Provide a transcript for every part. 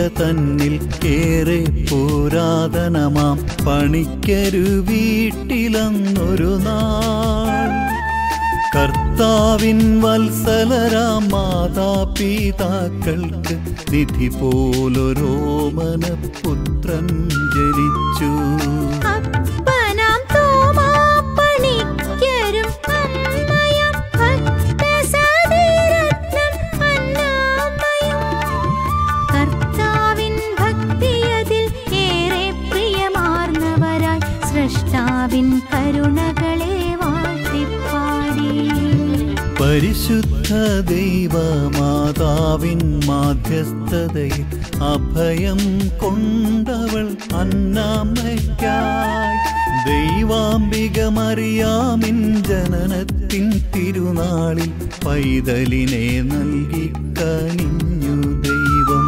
തന്നിൽ ഏറെ പുരാതനമാം പണിക്കരു വീട്ടിലന്നൊരു നാൾ കർത്താവിൻ വത്സലരാം മാതാപിതാക്കൾക്ക് നിധി പോലൊരോമന പുത്രൻ ജനിച്ചു അപ്പനാം തോമാപ്പണിക്കരും അമ്മയാം ഭക്തസതീരത്നം അന്നാമയും കർത്താവിൻ ഭക്തിയതിൽ ഏറെ പ്രിയമാർന്നവരായി സൃഷ്ടാവിൻ കരുണകളെ വാഴ്ത്തിപ്പാടി പരിശുദ്ധ ദൈവമാതാവിൻ മാധ്യസ്ഥതയിൽ അഭയം കൊണ്ടവൾ അന്നാമയ്ക്കായി ദൈവാംബിക മറിയാമിൻ ജനനത്തിൻ തിരുനാളിൽ പൈതലിനെ നൽകി കനിഞ്ഞു ദൈവം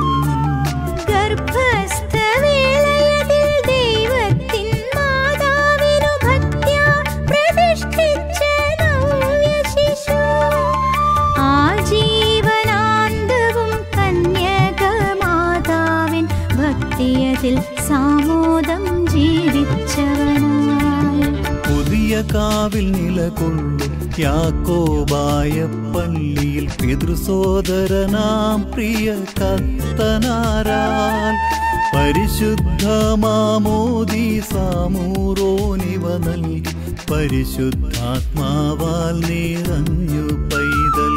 ഗർഭസ്ഥവേളയതിൽ ദൈവത്തിൻ മാതാവിനു ഭക്ത്യാ പ്രതിഷ്ഠിച്ച നവ്യശിശു. ആജീവനാന്തവും കന്യകമാതാവിൻ ഭക്തിയതിൽ സാമോദം ജീവിച്ചവനായി പുതിയ കാവിൽ നിലകൊള്ളും യാക്കോബായ പള്ളിയിൽ പിതൃസോദരനാം പ്രിയ കത്തനാരാൽ പരിശുദ്ധ മാമോദി സാമൂറോനിവ നൽകി പരിശുദ്ധാത്മാവാൽ നിറഞ്ഞു പൈതൽ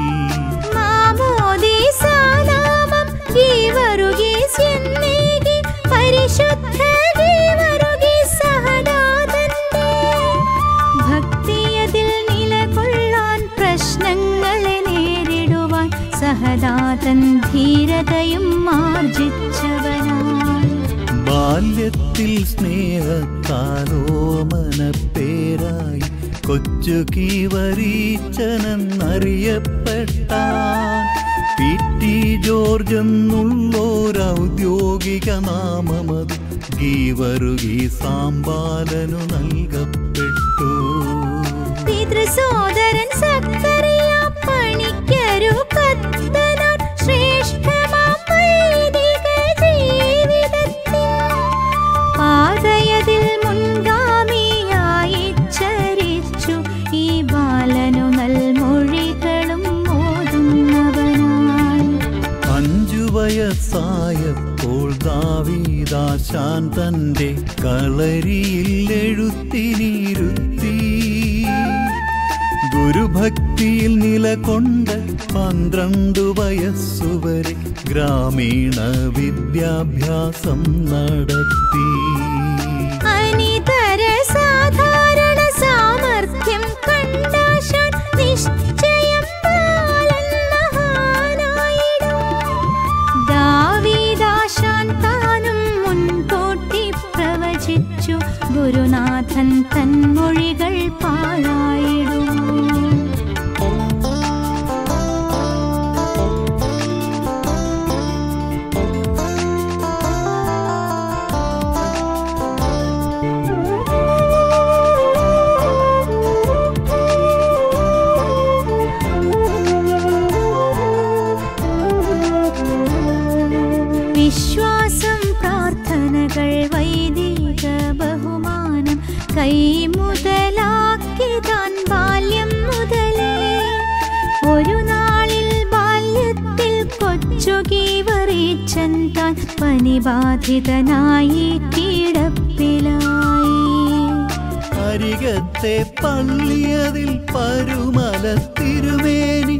മാമോദീസാനാമം ഗീവറുഗീസ്യെന്നേകി പരിശുദ്ധ ഗീവറുഗീസഹദാതന്റെ ഭക്തിയതിൽ നിലകൊള്ളാൻ പ്രശ്നങ്ങളെ നേരിടുവാൻ സഹദാതൻ ധീരതയും ആർജിച്ചവനായി ബാല്യത്തിൽ സ്നേഹത്താലോമന പേരായി കൊച്ചു കീവരീച്ചനെന്നറിയപ്പെട്ടാൻ പി ടി ജോർജ് എന്നുള്ളോരൗദ്യോഗിക നാമമത് ഗീവറുകി സാമ്പാലനു നൽകപ്പെട്ടു പിതൃസോദരൻ സക്കറിയ പണിക്കരു കത്തനാൻ ശ്രേഷ്ഠമാം വൈദിക ജീവിതത്തിൽ പാതയതിൽ മുൻഗാമിയായി ചരിച്ചു ഈ ബാലനു നൽമൊഴികളും ഓതുന്നവനായി അഞ്ചു വയസ്സായപ്പോൾ ദാവീദാശാൻ തന്റെ കളരിയിൽ എഴുത്തിനിരുത്തി ഗുരുഭക്തിയിൽ നിലകൊണ്ട് പന്ത്രണ്ട് വയസ്സുവരെ ഗ്രാമീണ വിദ്യാഭ്യാസം നടത്തി അനിതര സാധാരണ സാമർഥ്യം കണ്ടാശാൻ നിശ്ചയം ബാലൻ മഹാനായിടും. ദാവീദാശാൻ താനും മുൻകൂട്ടി പ്രവചിച്ചു ഗുരുനാഥൻ തന്മൊഴികൾ പാഴായിടും വിശ്വാസം പ്രാർത്ഥനകൾ വൈദിക ബഹുമാനം കൈമുതലാക്കി താൻ ബാല്യം മുതലേ ഒരു നാളിൽ ബാല്യത്തിൽ കൊച്ചുകീവറിച്ചൻ താൻ പനിബാധിതനായി കിടപ്പിലായി അരികത്തെ പള്ളിയതിൽ പരുമല തിരുമേനി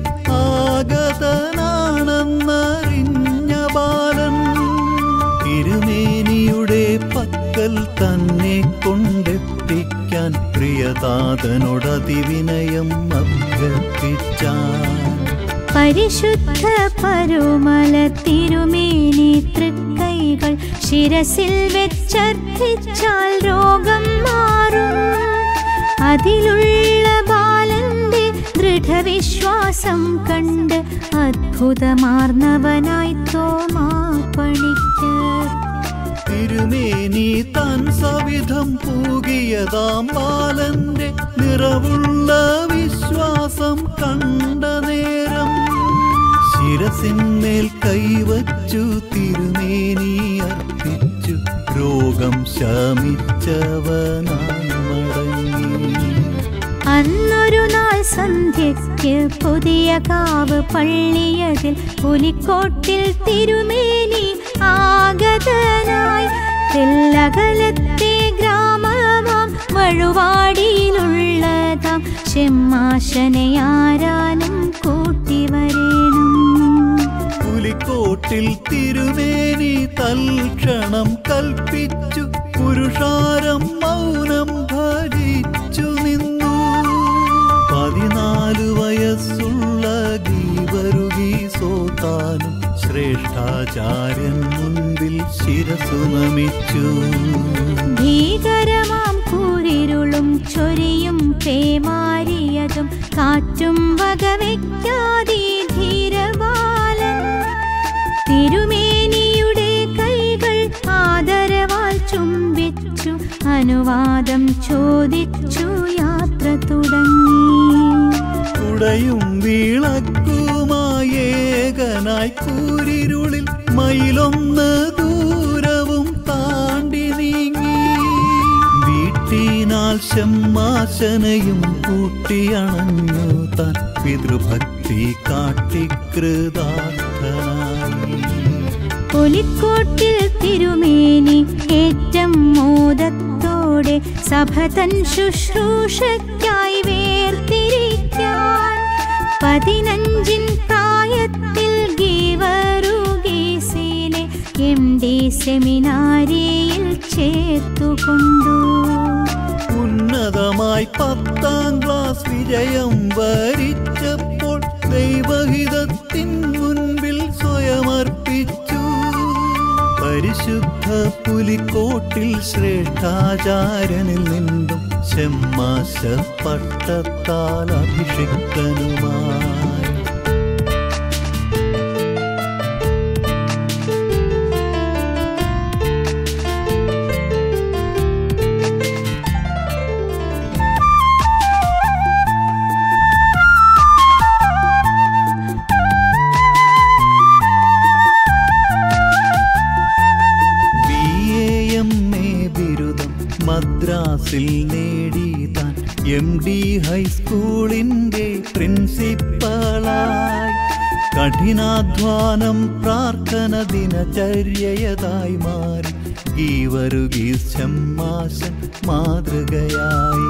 ആഗതനാണെന്നറിഞ്ഞ ബാലൻ തിരുമേനിയുടെ പക്കൽ തന്നെ കൊണ്ടെത്തിക്കാൻ പ്രിയതാതനോട് അതിവിനയം അഭ്യർത്ഥിച്ചാൻ പരിശുദ്ധ പരുമല തിരുമേനി തൃക്കൈകൾ ശിരസിൽ വെച്ചർത്ഥിച്ചാൽ രോഗം മാറും അതിലുള്ള ബാലന്റെ ദൃഢവിശ്വാസം കണ്ട് അത്ഭുതമാർന്നവനായി തോമാ പണിക്കർ തിരുമേനി താൻ സവിധം പൂകിയതാം ബാലന്റെ നിറവുള്ള വിശ്വാസം കണ്ട നേരം ശിരസിൽ ശിരസിന്മേൽ കൈവച്ചു തിരുമേനി അർപ്പിച്ചു രോഗം ശമിച്ചവനായി മടങ്ങി അന്നൊരു നാൾ സന്ധ്യയ്ക്ക് പുതിയ കാവ് പള്ളിയതിൽ പുലിക്കോട്ടിൽ തിരുമേനി ആഗതനായി തെല്ലകലത്തെ ഗ്രാമമാം വഴുവാടിയിലുള്ളതാം ചെമ്മാശനെ ആരാനും കൂട്ടി വരേണം പുലിക്കോട്ടിൽ തിരുമേനി തൽക്ഷണം കൽപ്പിച്ചു പുരുഷാരം മൗനം ഭരിച്ചു നിന്നു പതിനാലു വയസ്സുള്ള ഗീവരുകി സോതാനും ശ്രേഷ്ഠാചാര്യൻ മുൻപിൽ ശിരസു നമിച്ചു ഭീകരമാം കൂരിരുളും ചൊരിയും പേമാരിയതും കാറ്റും വകവയ്ക്കാതെ ധീരബാലൻ തിരുമേനിയുടെ കൈകൾ ആദരവാൽ ചുംബിച്ചു അനുവാദം ചോദിച്ചു യാത്ര തുടങ്ങി കുടയും വിളക്കുമായേകനായി കൂരിരുളിൽ മയിലൊന്ന് ദൂരവും താണ്ടി നീങ്ങി വീട്ടിനാൽ ശമ്മാശനയും കൂട്ടിയണഞ്ഞു താൻ പിതൃഭക്തി കാട്ടിക്കൃതാർത്ഥനായി പുലിക്കോട്ടിൽ തിരുമേനി ഏറ്റം മോദത്തോടെ സഭ തൻ ശുശ്രൂഷയ്ക്കായി വേർതിരിക്കാൻ പതിനഞ്ചിൻ പ്രായത്തിൽ ഗീവറുഗീസിനെ എം ഡി സെമിനാരിയിൽ ചേർത്തുകൊണ്ടു ഉന്നതമായി പത്താം ക്ലാസ് വിജയം വരിച്ചപ്പോൾ ദൈവഹിതത്തിൻ മുൻപിൽ സ്വയമർപ്പിച്ചു പരിശുദ്ധ പുലിക്കോട്ടിൽ ശ്രേഷ്ഠാചാര്യനിൽ നിന്നും ചെമ്മാശ പട്ടത്താൽ അഭിഷിക്തനുമായി ബി എ എം എ ബിരുദം മദ്രാസിൽ നേടി താൻ എം ഡി ഹൈസ്കൂളിൻ്റെ പ്രിൻസിപ്പളായി കഠിനാധ്വാനം പ്രാർത്ഥന ദിനചര്യയതായി മാറി ഗീവരുഗീസ് ചെമ്മാശൻ മാതൃകയായി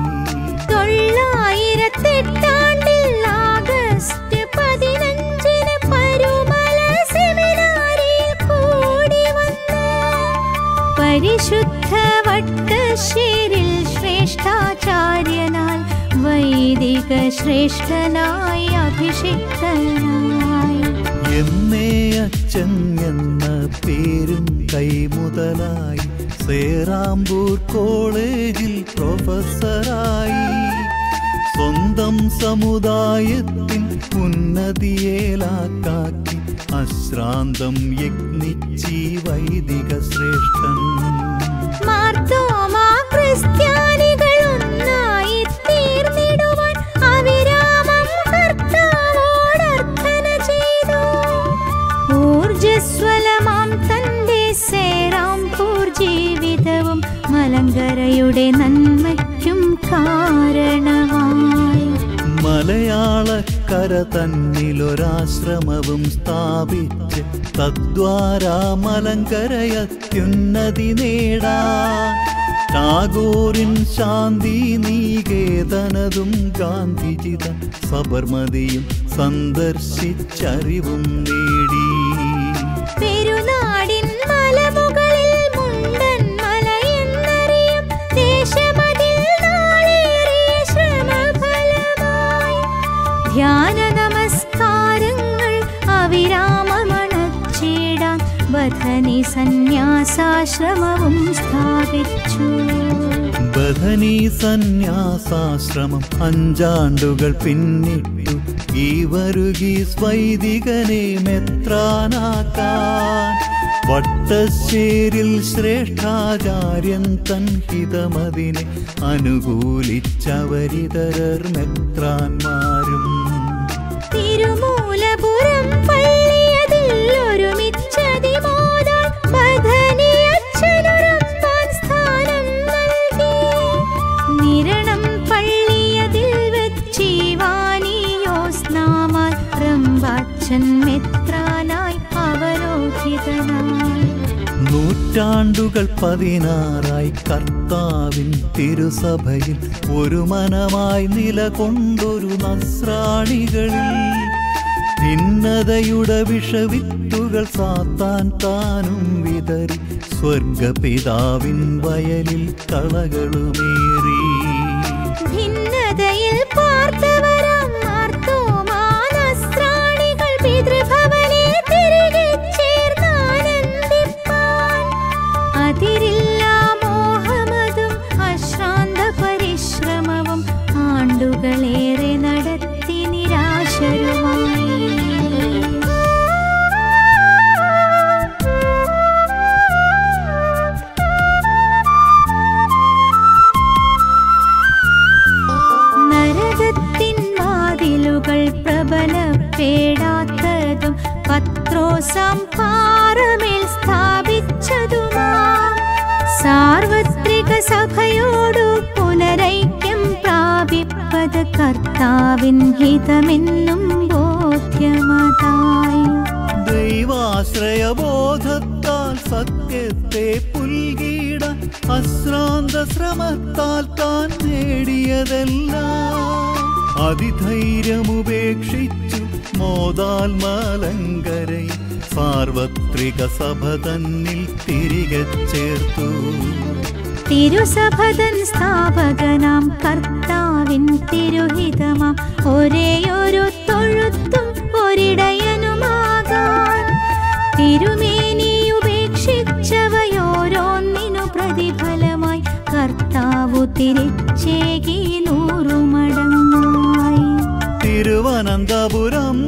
തൊള്ളായിരത്തെട്ടാണ്ടിൽ ആഗസ്റ്റ് പതിനഞ്ചിന് പരുമല സെമിനാരിയിൽ കൂടി വന്ന് പരിശുദ്ധ വട്ടശ്ശേരിൽ ശ്രേഷ്ഠാചാര്യനാൽ വൈദിക ശ്രേഷ്ഠനായി അഭിഷിക്തനായി എന്നെ അച്ഛൻ എന്ന പേരും കൈമുതലായി സേറാംപൂർ കോളേജിൽ പ്രൊഫസറായി സ്വന്തം സമുദായത്തിൻ ഉന്നതിയേലാക്കാക്കി അശ്രാന്തം യജ്ഞിച്ചി വൈദിക ശ്രേഷ്ഠൻ മാർത്തോമാ ക്രിസ്ത്യാനികളൊന്നായി തീർന്നിടുവാൻ അവിരാമം കർത്താവോടർത്ഥന ചെയ്തു ഊർജസ്വലമാം തന്റെ സേറാംപൂർ ജീവിതവും മലങ്കരയുടെ നന്മയ്ക്കും കാരണമായി മലയാളക്കര തന്നിലൊരാശ്രമവും സ്ഥാപിച്ച് തദ്വാരാ മലങ്കരയത്യുന്നതി നേടാൻ ടാഗോറിൻ ശാന്തി നീകേതനതും ഗാന്ധിജിതൻ സബർമതിയും സന്ദർശിച്ചറിവും നേടി പെരുനാടിൻ മലമുകളിൽ മുണ്ടൻ മല എന്നറിയും ദേശമതിൽ നാളേറിയ ശ്രമഫലമായി ധ്യാന നമസ്കാരങ്ങൾ അവിരാമമണച്ചിടാൻ ബഥനി സന്യാസാശ്രമവും സ്ഥാപിച്ചു ബഥനി സന്യാസാശ്രമം അഞ്ചാണ്ടുകൾ പിന്നിട്ടു ഈ വരുകി വൈദികനെ മെത്രാനാക്കാൻ വട്ടശ്ശേരിൽ ശ്രേഷ്ഠാചാര്യൻ തൻ ഹിതമതിനെ അനുകൂലിച്ചവരിതരർ മെത്രാന്മാരും തിരുമൂലപുരം പള്ളി അച്ഛൻ മെത്രാനായി അവരോധിതനായി നൂറ്റാണ്ടുകൾ പതിനാറായി കർത്താവിൻ തിരുസഭയിൽ ഒരു മനമായി നിലകൊണ്ടൊരു നസ്രാണികളിൽ ഭിന്നതയുടെ വിഷവിത്തുകൾ സാത്താൻ താനും വിതറി സ്വർഗപിതാവിൻ വയലിൽ കളകളുമേറി ഭിന്നതയിൽ പാർത്തവരാം മാർത്തോമാനസ്രാണികൾ പിതൃഭവനെ തിരികെ ചേർന്നാനന്ദിപ്പാൻ അതിരില്ലാ മോഹമതും അശ്രാന്ത പരിശ്രമവും ആണ്ടുകളേറെ നടത്തി നിരാശരുമായി നരകത്തിൻ വാതിലുകൾ പ്രബലപ്പെടാത്തതും പത്രോസം പാറമേൽ സ്ഥാപിച്ചതുമാം സാർവത്രിക സഭയോടു പുനരൈക്യം പ്രാപിപ്പത് കർത്താവിൻ ഹിതമെന്നും ബോധ്യമതായി ദൈവാശ്രയബോധത്താൽ സത്യത്തെ പുൽകീട അശ്രാന്ത ശ്രമത്താൽ താൻ നേടിയതെല്ലാം അതിധൈര്യമുപേക്ഷിച്ചു മോതാൽ മലങ്കരയിൽ സാർവത്രിക സഭ തന്നിൽ തിരികെ ചേർത്തു തിരുസഭതൻ സ്ഥാപകനാം കർത്താവിൻ തിരുഹിതമാം ഒരേയൊരു തൊഴുത്തും ഒരിടയനുമാകാൻ തിരുമേനി ഉപേക്ഷിച്ചവയോരോന്നിനു പ്രതിഫലമായി കർത്താവു തിരിച്ചേകി നൂറു മടങ്ങായി തിരുവനന്തപുരം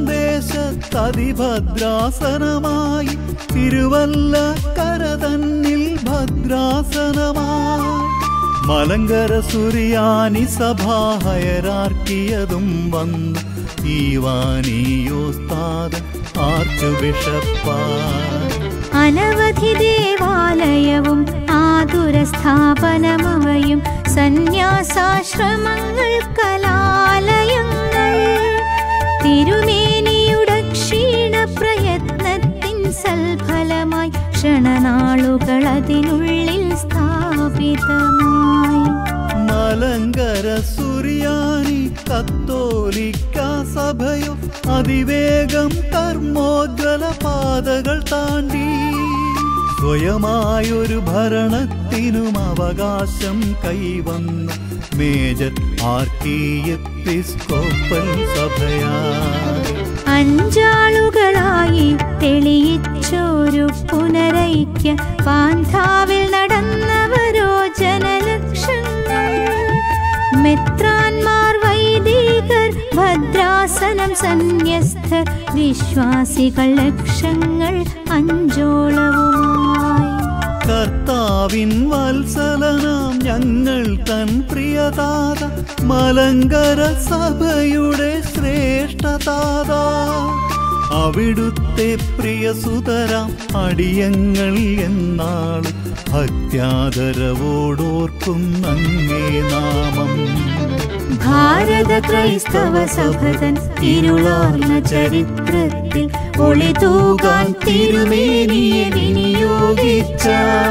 ദേശത്തതിഭദ്രാസനമായി തിരുവല്ല കര തന്നിൽ ഭദ്രാസനമായി മലങ്കര സുറിയാനി സഭാ ഹയരാർക്കിയതും വന്നു ഈവാനിയോസ്താദൻ ആർച്ചു ബിഷപ്പായി അനവധി ദേവാലയവും ആതുര സ്ഥാപനമവയും സന്യാസാശ്രമങ്ങൾ കലാലയങ്ങൾ തിരുമേനിയുടെ ക്ഷീണ പ്രയത്നത്തിൻ സൽഫലമായി ക്ഷണനാളുകൾ അതിനുള്ളിൽ സ്ഥാപിതമായി മലങ്കര സുറിയാനി കത്തോലിക്ക സഭയോ അതിവേഗം കർമ്മോജ്വല പാതകൾ താണ്ടി സ്വയമായൊരു ഭരണത്തിനും അവകാശം കൈവന്നു മേജർ ആർക്കിയെപ്പിസ്കോപ്പൽ സഭയായി അഞ്ചാളുകളായി തെളിയിച്ചൊരു പുനരൈക്യ പാന്താവിൽ നടന്നവരോ ജനലക്ഷങ്ങൾ മെത്രാന്മാർ വൈദികർ ഭദ്രാസനം സന്യസ്തർ വിശ്വാസികൾ ലക്ഷങ്ങൾ അഞ്ചോളവുമായി കർത്താവിൻ വത്സലനാം ഞങ്ങൾ തൻ പ്രിയതാത മലങ്കര സഭയുടെ ശ്രേഷ്ഠതാത അവിടുത്തെ പ്രിയസുതരാം അടിയങ്ങൾ എന്നാളും ഭക്ത്യാദരവോടോർക്കും അങ്ങേ നാമം ഭാരത ക്രൈസ്തവ സഭതൻ ഇരുളാർന്ന ചരിത്രത്തിൽ ഒളിതൂകാൻ തിരുമേനിയെ വിനിയോഗിച്ച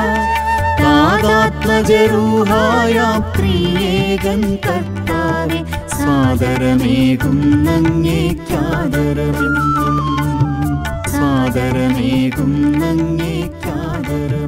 താതാത്മജരൂഹായാം ത്രിയേകൻ കർത്താവെ സാദരമേകും നങ്ങേക്കാദരമെന്നും സാദരമേകും നങ്ങേക്കാദരമെന്നും